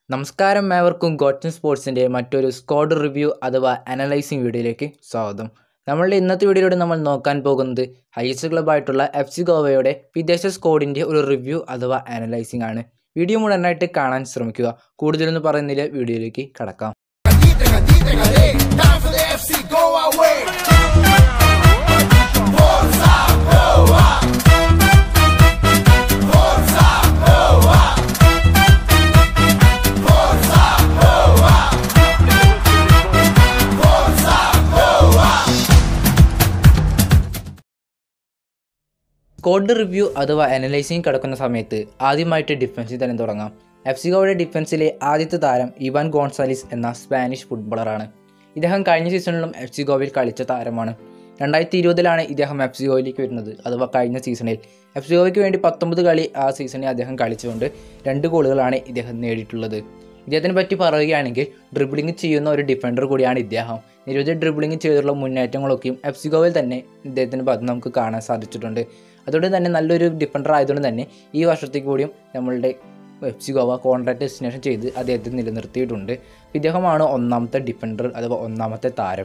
നമസ്കാരം ഏവർക്കും ഗോട്ടൻ സ്പോർട്സിൻ്റെ മറ്റൊരു സ്ക്വാഡ് റിവ്യൂ അഥവാ അനലൈസിങ് വീഡിയോയിലേക്ക് സ്വാഗതം നമ്മളുടെ ഇന്നത്തെ വീഡിയോയിലൂടെ നമ്മൾ നോക്കാൻ പോകുന്നത് ഹൈസ്റ്റ് ക്ലബ്ബായിട്ടുള്ള എഫ് സി ഗോവയുടെ വിദേശ സ്ക്വാഡിൻ്റെ ഒരു റിവ്യൂ അഥവാ അനലൈസിംഗ് ആണ് വീഡിയോ മുഴുവനായിട്ട് കാണാൻ ശ്രമിക്കുക കൂടുതലൊന്നും പറയുന്നില്ല വീഡിയോയിലേക്ക് കടക്കാം Time for the FC go away. Squad review അഥവാ അനലൈസിങ് കിടക്കുന്ന സമയത്ത് ആദ്യമായിട്ട് ഡിഫൻസിൽ തന്നെ തുടങ്ങാം എഫ് സി ഗോവയുടെ ഡിഫൻസിലെ ആദ്യത്തെ താരം ഇവാൻ ഗോൺസാലിസ് എന്ന സ്പാനിഷ് ഫുട്ബോളറാണ് ഇദ്ദേഹം കഴിഞ്ഞ സീസണിലും എഫ് സി ഗോവയിൽ കളിച്ച താരമാണ് രണ്ടായിരത്തി ഇരുപതിലാണ് ഇദ്ദേഹം എഫ് സി ഗോവയിലേക്ക് വരുന്നത് അഥവാ കഴിഞ്ഞ സീസണിൽ എഫ് സി ഗോവയ്ക്ക് വേണ്ടി പത്തൊമ്പത് കളി ആ സീസണിൽ അദ്ദേഹം കളിച്ചുകൊണ്ട് രണ്ട് ഗോളുകളാണ് ഇദ്ദേഹം നേടിയിട്ടുള്ളത് ഇദ്ദേഹത്തിനെ പറ്റി പറയുകയാണെങ്കിൽ ഡ്രിബിളിംഗ് ചെയ്യുന്ന ഒരു ഡിഫൻഡർ കൂടിയാണ് ഇദ്ദേഹം നിരവധി ഡ്രിബിളിംഗ് ചെയ്തിട്ടുള്ള മുന്നേറ്റങ്ങളൊക്കെയും എഫ് സി ഗോവയിൽ തന്നെ ഇദ്ദേഹത്തിൻ്റെ ഭാഗത്ത് നമുക്ക് കാണാൻ സാധിച്ചിട്ടുണ്ട് അതുകൊണ്ട് തന്നെ നല്ലൊരു ഡിഫൻഡർ ആയതുകൊണ്ട് തന്നെ ഈ വർഷത്തേക്ക് കൂടിയും നമ്മളുടെ F C Goa contract destination ചെയ്ത് അദ്ദേഹത്തെ നിലനിർത്തിയിട്ടുണ്ട് ഇദ്ദേഹമാണ് ഒന്നാമത്തെ ഡിഫൻഡർ അഥവാ ഒന്നാമത്തെ താരം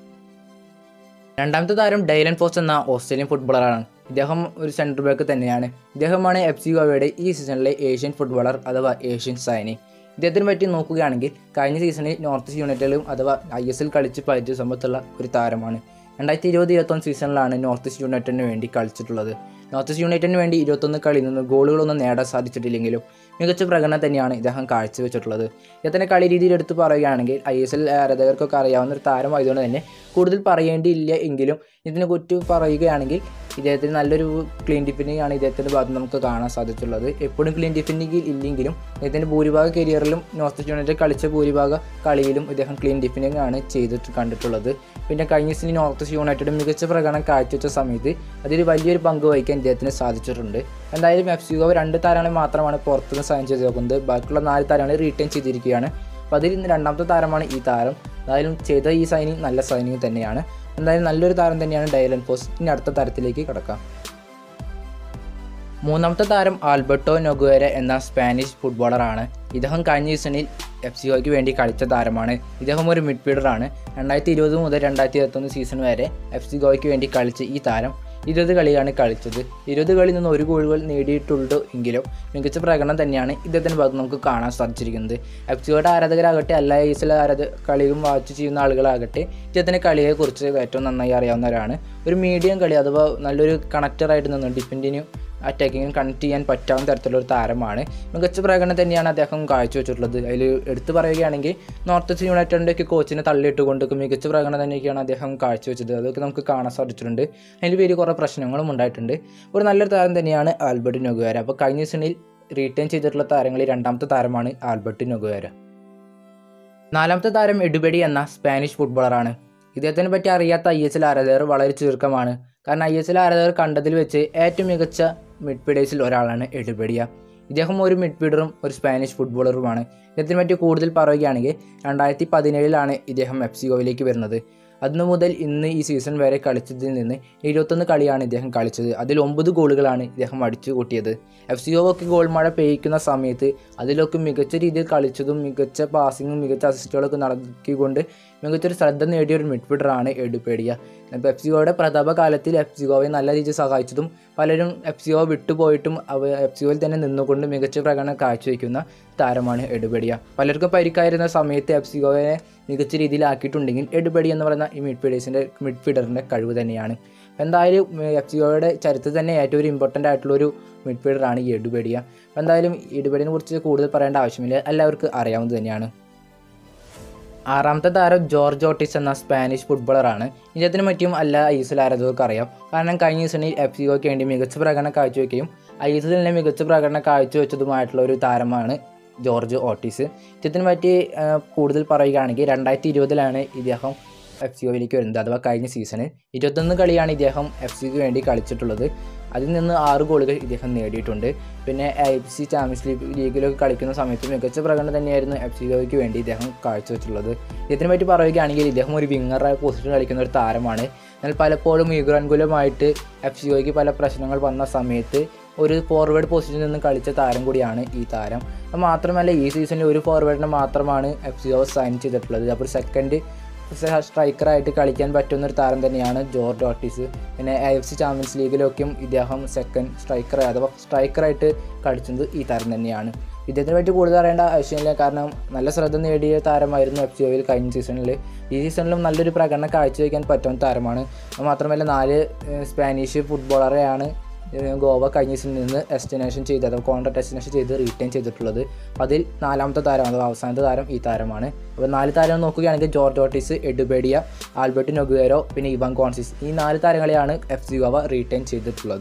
രണ്ടാമത്തെ താരം ഡൈലൻ ഫോസ് എന്ന ഓസ്ട്രേലിയൻ ഫുട്ബോളറാണ് ഇദ്ദേഹം ഒരു സെൻറ്റർ ബാക്ക് തന്നെയാണ് ഇദ്ദേഹമാണ് എഫ് സി ഗോവയുടെ ഈ സീസണിലെ ഏഷ്യൻ ഫുട്ബോളർ അഥവാ ഏഷ്യൻ സൈനി ഇദ്ദേഹത്തിനെ പറ്റി നോക്കുകയാണെങ്കിൽ കഴിഞ്ഞ സീസണിൽ നോർത്ത് ഈസ്റ്റ് യുണൈറ്റഡിലും അഥവാ ഐ എസ് എൽ കളിച്ച് പരിചയ സമ്പത്തുള്ള ഒരു താരമാണ് രണ്ടായിരത്തി ഇരുപത് ഇരുപത്തൊന്ന് സീസണിലാണ് നോർത്ത് ഈസ്റ്റ് യുണൈറ്റഡിന് വേണ്ടി കളിച്ചിട്ടുള്ളത് നോർത്ത് ഈസ്റ്റ് യുണൈറ്റഡിന് വേണ്ടി ഇരുപത്തൊന്ന് കളിയിൽ നിന്ന് ഗോളുകളൊന്നും നേടാൻ സാധിച്ചിട്ടില്ലെങ്കിലും മികച്ച പ്രകടനം തന്നെയാണ് ഇദ്ദേഹം കാഴ്ചവെച്ചിട്ടുള്ളത് ഇദ്ദേഹത്തിൻ്റെ കളി രീതിയിൽ എടുത്ത് പറയുകയാണെങ്കിൽ ഐ എസ് എൽ ആരാധകർക്കൊക്കെ അറിയാവുന്ന ഒരു താരമായതുകൊണ്ട് തന്നെ കൂടുതൽ പറയേണ്ടിയില്ല എങ്കിലും ഇതിനെ കുറിച്ച് പറയുകയാണെങ്കിൽ ഇദ്ദേഹത്തിന് നല്ലൊരു ക്ലീൻ ഡിഫിനിങ് ആണ് ഇദ്ദേഹത്തിൻ്റെ ഭാഗത്ത് നമുക്ക് കാണാൻ സാധിച്ചിട്ടുള്ളത് എപ്പോഴും ക്ലീൻ ഡിഫിനിങ്ങിൽ ഇല്ലെങ്കിലും ഇദ്ദേഹത്തിൻ്റെ ഭൂരിഭാഗ കരിയറിലും നോർത്ത് ഈസ്റ്റ് യുണൈറ്റഡ് കളിച്ച ഭൂരിഭാഗ കളിയിലും ഇദ്ദേഹം ക്ലീൻ ഡിഫിനിങ് ആണ് ചെയ്തിട്ട് കണ്ടിട്ടുള്ളത് പിന്നെ കഴിഞ്ഞ സീസണിൽ നോർത്ത് ഈസ്റ്റ് യുണൈറ്റഡ് മികച്ച പ്രകടനം കാഴ്ചവെച്ച സമയത്ത് അതിൽ വലിയൊരു പങ്ക് വഹിക്കാൻ ഇദ്ദേഹത്തിന് സാധിച്ചിട്ടുണ്ട് എന്തായാലും എഫ് സി ഗോവ രണ്ട് താരങ്ങളെ മാത്രമാണ് പുറത്തുനിന്ന് സൈൻ ചെയ്ത് നോക്കുന്നത് ബാക്കിയുള്ള നാല് താരങ്ങളെ റീറ്റേൺ ചെയ്തിരിക്കുകയാണ് അപ്പോൾ അതിൽ ഇന്ന് രണ്ടാമത്തെ താരമാണ് ഈ താരം എന്തായാലും ചെയ്ത ഈ സൈനിങ് നല്ല സൈനിങ് തന്നെയാണ് എന്തായാലും നല്ലൊരു താരം തന്നെയാണ് ഡയലൻ പോസ് ഇനി അടുത്ത താരത്തിലേക്ക് കടക്കാം മൂന്നാമത്തെ താരം ആൽബർട്ടോ നൊഗുവേര എന്ന സ്പാനിഷ് ഫുട്ബോളറാണ് ഇദ്ദേഹം കഴിഞ്ഞ സീസണിൽ എഫ് സി ഒക്ക് വേണ്ടി കളിച്ച താരമാണ് ഇദ്ദേഹം ഒരു മിഡ്ഫീൽഡറാണ് രണ്ടായിരത്തി ഇരുപത് മുതൽ രണ്ടായിരത്തി ഇരുപത്തൊന്ന് സീസൺ വരെ എഫ് സി ഗോയ്ക്ക് വേണ്ടി കളിച്ച ഈ താരം ഇരുപത് കളിയാണ് കളിച്ചത് ഇരുപത് കളിയിൽ നിന്ന് ഒരു ഗോളുകൾ നേടിയിട്ടുള്ളൂ എങ്കിലും മികച്ച പ്രകടനം തന്നെയാണ് ഇദ്ദേഹത്തിൻ്റെ ഭാഗത്ത് നമുക്ക് കാണാൻ സാധിച്ചിരിക്കുന്നത് എഫ് സിയുടെ ആരാധകരാകട്ടെ അല്ല ഐസിലെ ആരാധക കളിയും വാച്ച് ചെയ്യുന്ന ആളുകളാകട്ടെ ഇദ്ദേഹത്തിൻ്റെ കളിയെക്കുറിച്ച് ഏറ്റവും നന്നായി അറിയാവുന്നവരാണ് ഒരു മീഡിയം കളി അഥവാ നല്ലൊരു കണക്ടറായിട്ട് നിന്ന് ഡിഫൻഡിനും അറ്റാക്കിങ്ങിനും കണക്ട് ചെയ്യാൻ പറ്റാവുന്ന തരത്തിലുള്ള ഒരു താരമാണ് മികച്ച പ്രകടനം തന്നെയാണ് അദ്ദേഹം കാഴ്ചവെച്ചിട്ടുള്ളത് അതിൽ എടുത്തു പറയുകയാണെങ്കിൽ നോർത്ത് ഈസ്റ്റ് യുണൈറ്റഡിൻ്റെ ഒക്കെ കോച്ചിനെ തള്ളിയിട്ടുകൊണ്ട് മികച്ച പ്രകടനം തന്നെയൊക്കെയാണ് അദ്ദേഹം കാഴ്ചവെച്ചത് അതൊക്കെ നമുക്ക് കാണാൻ സാധിച്ചിട്ടുണ്ട് അതിൽ പേര് കുറേ പ്രശ്നങ്ങളും ഉണ്ടായിട്ടുണ്ട് ഒരു നല്ലൊരു താരം തന്നെയാണ് ആൽബർട്ട് നൊഗുവേര അപ്പോൾ കഴിഞ്ഞ സീസണിൽ റീറ്റേൺ ചെയ്തിട്ടുള്ള താരങ്ങളിൽ രണ്ടാമത്തെ താരമാണ് ആൽബർട്ട് നൊഗുവേര നാലാമത്തെ താരം എഡുബെഡി എന്ന സ്പാനിഷ് ഫുട്ബോളറാണ് ഇദ്ദേഹത്തിനെ പറ്റി അറിയാത്ത ഐ എസ് എൽ ആരാധകർ വളരെ ചുരുക്കമാണ് കാരണം ഐ എസ് എൽ ആരാധകർ കണ്ടതിൽ വെച്ച് ഏറ്റവും മികച്ച മിഡ്ഫീൽഡേഴ്സിൽ ഒരാളാണ് എഡുബെഡിയ ഇദ്ദേഹം ഒരു മിഡ്ഫീൽഡറും ഒരു സ്പാനിഷ് ഫുട്ബോളറുമാണ് ഇദ്ദേഹത്തിനെ പറ്റി കൂടുതൽ പറയുകയാണെങ്കിൽ രണ്ടായിരത്തി പതിനേഴിലാണ് ഇദ്ദേഹം എഫ് സി ഗോയിലേക്ക് വരുന്നത് അന്നു മുതൽ ഇന്ന് ഈ സീസൺ വരെ കളിച്ചതിൽ നിന്ന് ഇരുപത്തൊന്ന് കളിയാണ് ഇദ്ദേഹം കളിച്ചത് അതിൽ ഒമ്പത് ഗോളുകളാണ് ഇദ്ദേഹം അടിച്ചു കൂട്ടിയത് എഫ് സി ഒക്കെ ഗോൾ മഴ പെയ്യിക്കുന്ന സമയത്ത് അതിലൊക്കെ മികച്ച രീതിയിൽ കളിച്ചതും മികച്ച പാസിങ്ങും മികച്ച അസിസ്റ്റുകളൊക്കെ നടത്തിക്കൊണ്ട് മികച്ചൊരു ശ്രദ്ധ നേടിയ ഒരു മിഡ്ഫീൽഡറാണ് എഡുപേഡിയ ഇപ്പോൾ എഫ് സി ഗോയുടെ പ്രതാപകാലത്തിൽ എഫ് സി ഗോവയെ നല്ല രീതിയിൽ സഹായിച്ചതും പലരും എഫ് സി ഗോ വിട്ടുപോയിട്ടും അവ എഫ് സി ഗോയിൽ തന്നെ നിന്നുകൊണ്ട് മികച്ച പ്രകടനം കാഴ്ചവെക്കുന്ന താരമാണ് എഡുപേഡിയ പലർക്കും പരിക്കായിരുന്ന സമയത്ത് എഫ് സി ഗോവയെ മികച്ച രീതിയിലാക്കിയിട്ടുണ്ടെങ്കിൽ എഡുപേഡി എന്ന് പറയുന്ന ഈ മിഡ്ഫീൽഡേഴ്സിൻ്റെ മിഡ്ഫീൽഡറിൻ്റെ കഴിവ് തന്നെയാണ് എന്തായാലും എഫ് സി ഗോയുടെ ചരിത്രത്തിൽ തന്നെ ഏറ്റവും ഒരു ഇമ്പോർട്ടൻ്റ് ആയിട്ടുള്ളൊരു മിഡ്ഫീൽഡറാണ് ഈ എഡുപേഡിയ എന്തായാലും എഡുപേഡിനെ കുറിച്ച് കൂടുതൽ പറയേണ്ട ആവശ്യമില്ല എല്ലാവർക്കും അറിയാവുന്നത് തന്നെയാണ് ആറാമത്തെ താരം ജോർജ് ഓട്ടിസ് എന്ന സ്പാനിഷ് ഫുട്ബോളറാണ് ഇദ്ദേഹത്തിനെ പറ്റിയും എല്ലാ ഐ എസ് എൽ ആരാധകർക്ക് അറിയാം കാരണം കഴിഞ്ഞ സീസണിൽ എഫ് സി ഒക്ക് വേണ്ടി മികച്ച പ്രകടനം കാഴ്ചവെക്കുകയും ഐ എസ് എല്ലിലെ മികച്ച പ്രകടനം കാഴ്ചവെച്ചതുമായിട്ടുള്ള ഒരു താരമാണ് ജോർജ് ഓട്ടിസ് ഇദ്ദേഹത്തിനെ പറ്റി ആ, കൂടുതൽ പറയുകയാണെങ്കിൽ രണ്ടായിരത്തി ഇരുപതിലാണ് ഇദ്ദേഹം എഫ് സി ഒയിലേക്ക് വരുന്നത് അഥവാ കഴിഞ്ഞ സീസണിൽ ഇരുപത്തൊന്ന് കളിയാണ് ഇദ്ദേഹം എഫ് സിക്ക് വേണ്ടി കളിച്ചിട്ടുള്ളത് അതിൽ നിന്ന് ആറ് ഗോളുകൾ ഇദ്ദേഹം നേടിയിട്ടുണ്ട് പിന്നെ എഫ് സി ചാമ്പ്യൻസ് ലീഗ് ലീഗിലൊക്കെ കളിക്കുന്ന സമയത്ത് മികച്ച പ്രകടനം തന്നെയായിരുന്നു എഫ് സി ഗോയ്ക്ക് വേണ്ടി ഇദ്ദേഹം കാഴ്ചവെച്ചിട്ടുള്ളത് ഇദ്ദേഹത്തിനെ പറ്റി പറയുകയാണെങ്കിൽ ഇദ്ദേഹം ഒരു വിങ്ങറായ പൊസിഷൻ കളിക്കുന്ന ഒരു താരമാണ് എന്നാൽ പലപ്പോഴും യുഗ്രാൻകുലമായിട്ട് എഫ് സി ഗോയ്ക്ക് പല പ്രശ്നങ്ങൾ വന്ന സമയത്ത് ഒരു ഫോർവേഡ് പൊസിഷനിൽ നിന്ന് കളിച്ച താരം കൂടിയാണ് ഈ താരം അത് മാത്രമല്ല ഈ സീസണിൽ ഒരു ഫോർവേഡിനെ മാത്രമാണ് എഫ് സി ഒ സൈൻ ചെയ്തിട്ടുള്ളത് അപ്പോൾ സെക്കൻഡ് സ്ട്രൈക്കറായിട്ട് കളിക്കാൻ പറ്റുന്ന ഒരു താരം തന്നെയാണ് ജോർജ് ഓർട്ടിസ് പിന്നെ എ എഫ് സി ചാമ്പ്യൻസ് ലീഗിലൊക്കെയും ഇദ്ദേഹം സെക്കൻഡ് സ്ട്രൈക്കർ അഥവാ സ്ട്രൈക്കറായിട്ട് കളിച്ചത് ഈ താരം തന്നെയാണ് ഇദ്ദേഹത്തിനെ പറ്റി കൂടുതൽ അറിയേണ്ട ആവശ്യമില്ല കാരണം നല്ല ശ്രദ്ധ നേടിയ താരമായിരുന്നു എഫ് സി ഒയിൽ കഴിഞ്ഞ സീസണിൽ ഈ സീസണിലും നല്ലൊരു പ്രകടനം കാഴ്ചവെക്കാൻ പറ്റുന്ന താരമാണ് അത് മാത്രമല്ല നാല് ഏഹ്, സ്പാനിഷ് ഫുട്ബോളറെയാണ് ഏഹ്, ഗോവ കഴിഞ്ഞ സീസണിൽ നിന്ന് എസ്റ്റിനേഷൻ ചെയ്ത് അഥവാ കോൺട്രാക്ട് എസ്റ്റിനേഷൻ ചെയ്ത് റീറ്റെയിൻ ചെയ്തിട്ടുള്ളത് അതിൽ നാലാമത്തെ താരം അഥവാ അവസാനത്തെ താരം ഈ താരമാണ് അപ്പോൾ നാല് താരം നോക്കുകയാണെങ്കിൽ Jorge Ortiz Edu Bedia Albert Noguera പിന്നെ ഇവാൻ കോൺസിസ് ഈ നാല് താരങ്ങളെയാണ് എഫ് സി ഗോവ റീറ്റെയിൻ ചെയ്തിട്ടുള്ളത്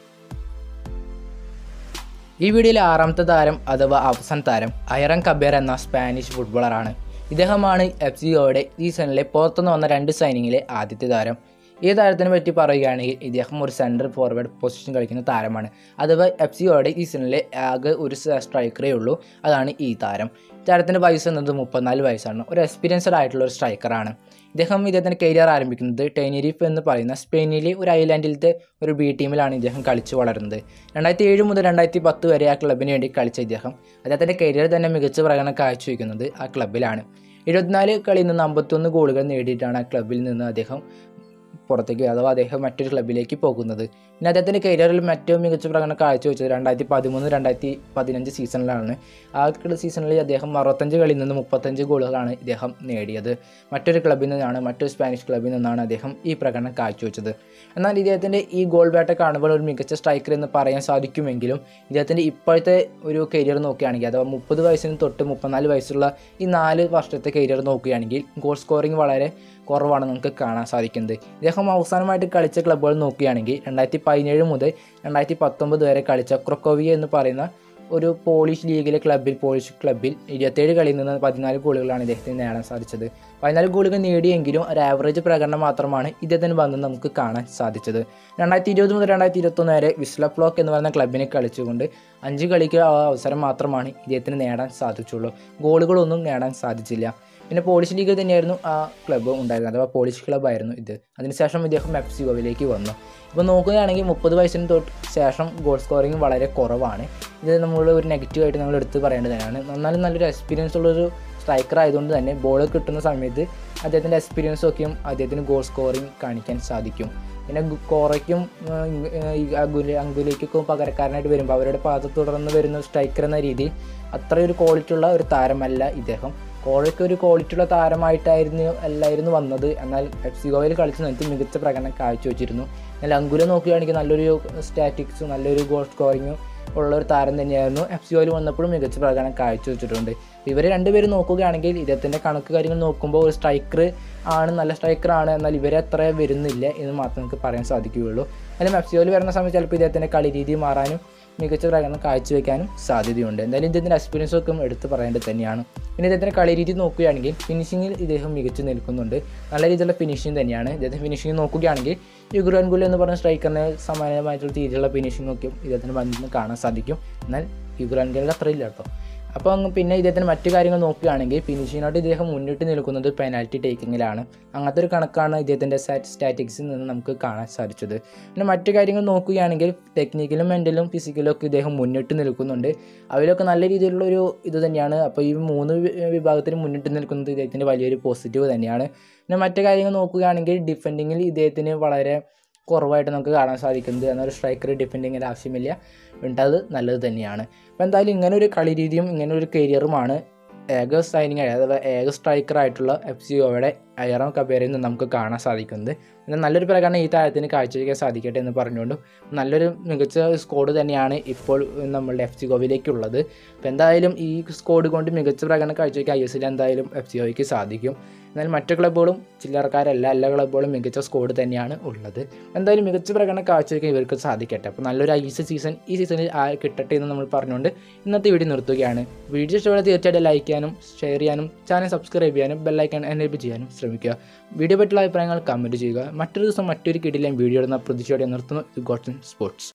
ഈ വീഡിയോയിലെ ആറാമത്തെ താരം അഥവാ അവസാന താരം ഐറൻ കബേർ എന്ന സ്പാനിഷ് ഫുട്ബോളറാണ് ഇദ്ദേഹമാണ് എഫ് സി ഒയുടെ ഈ സീസണിലെ പുറത്തുനിന്ന് വന്ന രണ്ട് സൈനിങ്ങിലെ ആദ്യത്തെ താരം ഈ താരത്തിനെ പറ്റി പറയുകയാണെങ്കിൽ ഇദ്ദേഹം ഒരു സെൻട്രൽ ഫോർവേഡ് പൊസിഷൻ കളിക്കുന്ന താരമാണ് അഥവാ എഫ് സി ഒയുടെ ഈ സീസണിലെ ആകെ ഒരു സ്ട്രൈക്കറേ ഉള്ളൂ അതാണ് ഈ താരം താരത്തിൻ്റെ വയസ്സ് എന്നത് മുപ്പത്തിനാല് വയസ്സാണ് ഒരു എക്സ്പീരിയൻസ്ഡ് ആയിട്ടുള്ള ഒരു സ്ട്രൈക്കറാണ് ഇദ്ദേഹം ഇദ്ദേഹത്തിൻ്റെ കരിയർ ആരംഭിക്കുന്നത് ടെനിരിഫ് എന്ന് പറയുന്ന സ്പെയിനിലെ ഒരു ഐലാൻഡിലത്തെ ഒരു ബി ടീമിലാണ് ഇദ്ദേഹം കളിച്ചു വളരുന്നത് രണ്ടായിരത്തി ഏഴ് മുതൽ രണ്ടായിരത്തി പത്ത് വരെ ആ ക്ലബിന് വേണ്ടി കളിച്ച ഇദ്ദേഹം അദ്ദേഹത്തിൻ്റെ കരിയർ തന്നെ മികച്ച പ്രകടനം കാഴ്ചവെക്കുന്നത് ആ ക്ലബിലാണ് എഴുപത്തിനാല് കളിയിൽ നിന്ന് അമ്പത്തൊന്ന് ഗോളുകൾ നേടിയിട്ടാണ് ആ ക്ലബിൽ നിന്ന് അദ്ദേഹം പുറത്തേക്ക് അഥവാ അദ്ദേഹം മറ്റൊരു ക്ലബിലേക്ക് പോകുന്നത് പിന്നെ അദ്ദേഹത്തിൻ്റെ കരിയറിൽ ഏറ്റവും മികച്ച പ്രകടനം കാഴ്ചവെച്ചത് രണ്ടായിരത്തി പതിമൂന്ന് രണ്ടായിരത്തി പതിനഞ്ച് സീസണിലാണ് ആ സീസണിൽ അദ്ദേഹം അറുപത്തഞ്ച് കളിയിൽ നിന്ന് മുപ്പത്തഞ്ച് ഗോളുകളാണ് ഇദ്ദേഹം നേടിയത് മറ്റൊരു ക്ലബിൽ നിന്നാണ് മറ്റൊരു സ്പാനിഷ് ക്ലബിൽ നിന്നാണ് അദ്ദേഹം ഈ പ്രകടനം കാഴ്ചവെച്ചത് എന്നാൽ ഇദ്ദേഹത്തിൻ്റെ ഈ ഗോൾ ബാറ്റ കാണുമ്പോൾ ഒരു മികച്ച സ്ട്രൈക്കർ എന്ന് പറയാൻ സാധിക്കുമെങ്കിലും ഇദ്ദേഹത്തിൻ്റെ ഇപ്പോഴത്തെ ഒരു കരിയർ നോക്കുകയാണെങ്കിൽ അഥവാ മുപ്പത് വയസ്സിന് തൊട്ട് മുപ്പത്തിനാല് വയസ്സുള്ള ഈ നാല് വർഷത്തെ കരിയർ നോക്കുകയാണെങ്കിൽ ഗോൾ സ്കോറിംഗ് വളരെ കുറവാണ് നമുക്ക് കാണാൻ സാധിക്കുന്നത് ഇദ്ദേഹം അവസാനമായിട്ട് കളിച്ച ക്ലബ്ബുകൾ നോക്കുകയാണെങ്കിൽ രണ്ടായിരത്തി പതിനേഴ് മുതൽ രണ്ടായിരത്തി പത്തൊമ്പത് വരെ കളിച്ച ക്രൊക്കോവിയ എന്ന് പറയുന്ന ഒരു പോളിഷ് ലീഗിലെ ക്ലബ്ബിൽ പോളിഷ് ക്ലബ്ബിൽ ഇരുപത്തേഴ് കളിയിൽ നിന്ന് പതിനാല് ഗോളുകളാണ് ഇദ്ദേഹത്തിന് നേടാൻ സാധിച്ചത് പതിനാല് ഗോളുകൾ നേടിയെങ്കിലും ഒരു ആവറേജ് പ്രകടനം മാത്രമാണ് ഇദ്ദേഹത്തിന് വന്ന് നമുക്ക് കാണാൻ സാധിച്ചത് രണ്ടായിരത്തി ഇരുപത് മുതൽ രണ്ടായിരത്തി ഇരുപത്തൊന്ന് വരെ വിസ്ലപ്ലോക്ക് എന്ന് പറയുന്ന ക്ലബിനെ കളിച്ചുകൊണ്ട് അഞ്ച് കളിക്ക് ആ അവസരം മാത്രമാണ് ഇദ്ദേഹത്തിന് നേടാൻ സാധിച്ചുള്ളൂ ഗോളുകളൊന്നും നേടാൻ സാധിച്ചില്ല പിന്നെ പോളിഷ് ലീഗ് തന്നെയായിരുന്നു ആ ക്ലബ്ബ് ഉണ്ടായിരുന്നത് അഥവാ പോളിഷ് ക്ലബ്ബായിരുന്നു ഇത് അതിനുശേഷം ഇദ്ദേഹം എഫ് സി ഗോവയിലേക്ക് വന്നു ഇപ്പോൾ നോക്കുകയാണെങ്കിൽ മുപ്പത് വയസ്സിന് തൊട്ട് ശേഷം ഗോൾ സ്കോറിംഗ് വളരെ കുറവാണ് ഇത് നമ്മൾ ഒരു നെഗറ്റീവായിട്ട് നമ്മൾ എടുത്ത് പറയേണ്ടത് തന്നെയാണ് എന്നാലും നല്ലൊരു എക്സ്പീരിയൻസ് ഉള്ളൊരു സ്ട്രൈക്കർ ആയതുകൊണ്ട് തന്നെ ബോൾ കിട്ടുന്ന സമയത്ത് അദ്ദേഹത്തിൻ്റെ എക്സ്പീരിയൻസ് ഒക്കെയും അദ്ദേഹത്തിന് ഗോൾ സ്കോറിംഗ് കാണിക്കാൻ സാധിക്കും പിന്നെ ഗു- കോറയ്ക്കും ആ, ഇങ്- ആ, ഈ അങ്കുല അങ്കുലേക്കൊക്കെ പകരക്കാരനായിട്ട് വരുമ്പോൾ അവരുടെ പാത തുടർന്ന് വരുന്ന സ്ട്രൈക്കർ എന്ന രീതിയിൽ അത്രയൊരു ക്വാളിറ്റി ഉള്ള ഒരു താരമല്ല ഇദ്ദേഹം കോഴയ്ക്ക് ഒരു ക്വാളിറ്റി ഉള്ള താരമായിട്ടായിരുന്നു അല്ലായിരുന്നു വന്നത് എന്നാൽ എഫ് സി ഗോവയിൽ കളിച്ച സമയത്ത് മികച്ച പ്രകടനം കാഴ്ചവെച്ചിരുന്നു എന്നാൽ അങ്കുല നോക്കുകയാണെങ്കിൽ നല്ലൊരു സ്റ്റാറ്റിക്സും നല്ലൊരു ഗോൾ സ്കോറിങ്ങും ഉള്ള ഒരു താരം തന്നെയായിരുന്നു എഫ് സി ഒയിൽ വന്നപ്പോഴും മികച്ച പ്രകടനം കാഴ്ചവെച്ചിട്ടുണ്ട് ഇവർ രണ്ടുപേരും നോക്കുകയാണെങ്കിൽ ഇദ്ദേഹത്തിൻ്റെ കണക്ക് കാര്യങ്ങൾ നോക്കുമ്പോൾ ഒരു സ്ട്രൈക്കർ ആണ് നല്ല സ്ട്രൈക്കർ ആണ് എന്നാൽ ഇവരെ അത്ര വരുന്നില്ല എന്ന് മാത്രമേ നമുക്ക് പറയാൻ സാധിക്കുകയുള്ളൂ എന്നാലും എഫ് സി ഒയിൽ വരുന്ന സമയത്ത് ചിലപ്പോൾ ഇദ്ദേഹത്തിൻ്റെ കളി രീതി മാറാനും മികച്ച പ്രകടനം കാഴ്ചവെക്കാനും സാധ്യതയുണ്ട് എന്തായാലും ഇദ്ദേഹത്തിൻ്റെ എക്സ്പീരിയൻസ് ഒക്കെ എടുത്ത് പറയേണ്ടത് തന്നെയാണ് പിന്നെ ഇദ്ദേഹത്തിൻ്റെ കളി രീതി നോക്കുകയാണെങ്കിൽ ഫിനിഷിങ്ങിൽ ഇദ്ദേഹം മികച്ചു നിൽക്കുന്നുണ്ട് നല്ല രീതിയിലുള്ള ഫിനിഷിങ് തന്നെയാണ് ഇദ്ദേഹത്തിന് ഫിനിഷിങ് നോക്കുകയാണെങ്കിൽ യുഗ്രാൻഗുൽ എന്ന് പറഞ്ഞ സ്ട്രൈക്കറിന് സമാനമായിട്ടുള്ള രീതിയിലുള്ള ഫിനിഷിംഗ് ഒക്കെ ഇദ്ദേഹത്തിന് വന്ന് കാണാൻ സാധിക്കും എന്നാൽ യുഗ്രാൻഗുലിൽ അത്ര ഇല്ല കേട്ടോ അപ്പോൾ അങ്ങ് പിന്നെ ഇദ്ദേഹത്തിന് മറ്റു കാര്യങ്ങൾ നോക്കുകയാണെങ്കിൽ ഫിനിഷിങ്ങിനായിട്ട് ഇദ്ദേഹം മുന്നിട്ട് നിൽക്കുന്നത് പെനാൽറ്റി ടേക്കിങ്ങിലാണ് അങ്ങനത്തെ ഒരു കണക്കാണ് ഇദ്ദേഹത്തിൻ്റെ സ്റ്റാറ്റിക്സിൽ നിന്ന് നമുക്ക് കാണാൻ സാധിച്ചത് പിന്നെ മറ്റു കാര്യങ്ങൾ നോക്കുകയാണെങ്കിൽ ടെക്നിക്കലും മെൻ്റലും ഫിസിക്കലും ഒക്കെ ഇദ്ദേഹം മുന്നിട്ട് നിൽക്കുന്നുണ്ട് അവരൊക്കെ നല്ല രീതിയിലുള്ള ഒരു ഇത് തന്നെയാണ് അപ്പോൾ ഈ മൂന്ന് വി- വിഭാഗത്തിൽ മുന്നിട്ട് നിൽക്കുന്നത് ഇദ്ദേഹത്തിൻ്റെ വലിയൊരു പോസിറ്റീവ് തന്നെയാണ് പിന്നെ മറ്റു കാര്യങ്ങൾ നോക്കുകയാണെങ്കിൽ ഡിഫെൻഡിങ്ങിൽ ഇദ്ദേഹത്തിന് വളരെ കുറവായിട്ട് നമുക്ക് കാണാൻ സാധിക്കുന്നത് എന്നാൽ ഒരു സ്ട്രൈക്കർ ഡിഫെൻഡിങ്ങിൽ ആവശ്യമില്ല ഉണ്ടത് നല്ലത് തന്നെയാണ് അപ്പോൾ എന്തായാലും ഇങ്ങനെ ഒരു കളി രീതിയും ഇങ്ങനെ ഒരു കരിയറുമാണ് ഏക സൈനിങ് അഥവാ ഏക സ്ട്രൈക്കർ ആയിട്ടുള്ള എഫ് സി ഒയുടെ അയറാം കബേരയിൽ നിന്ന് നമുക്ക് കാണാൻ സാധിക്കുന്നത് പിന്നെ നല്ലൊരു പ്രകടനം ഈ താരത്തിന് കാഴ്ചവെക്കാൻ സാധിക്കട്ടെ എന്ന് പറഞ്ഞുകൊണ്ട് നല്ലൊരു മികച്ച സ്കോഡ് തന്നെയാണ് ഇപ്പോൾ നമ്മളുടെ എഫ് സി ഗോവയിലേക്കുള്ളത് അപ്പോൾ എന്തായാലും ഈ സ്കോഡ് കൊണ്ട് മികച്ച പ്രകടനം കാഴ്ചവെക്കാൻ ഐ എസ് എൽ എന്തായാലും എഫ് സി ഒയ്ക്ക് സാധിക്കും എന്നാൽ മറ്റു ക്ലബ്ബുകളും ചില്ലറക്കാരല്ല എല്ലാ ക്ലബ്ബുകളും മികച്ച സ്കോഡ് തന്നെയാണ് ഉള്ളത് എന്തായാലും മികച്ച പ്രകടനം കാഴ്ചവെക്കാൻ ഇവർക്ക് സാധിക്കട്ടെ അപ്പോൾ നല്ലൊരു ഐ എസ് സീസൺ ഈ സീസണിൽ ആ കിട്ടട്ടെ എന്ന് നമ്മൾ പറഞ്ഞുകൊണ്ട് ഇന്നത്തെ വീഡിയോ നിർത്തുകയാണ് വീഡിയോ ഇഷ്ടപ്പെട്ട തീർച്ചയായിട്ടും ലൈക്ക് ചെയ്യാനും ഷെയർ ചെയ്യാനും ചാനൽ സബ്സ്ക്രൈബ് ചെയ്യാനും ബെല്ലൈക്കൺ എനേബിൾ ചെയ്യാനും ശ്രമിക്കുക വീഡിയോ പറ്റിയുള്ള അഭിപ്രായങ്ങൾ കമൻറ്റ് ചെയ്യുക മറ്റൊരു ദിവസം മറ്റൊരു കിടിലൻ വീഡിയോ ഇടുന്ന പ്രതീക്ഷയോടെ നിർത്തുന്നു ഗോട്ടൻ സ്പോർട്സ്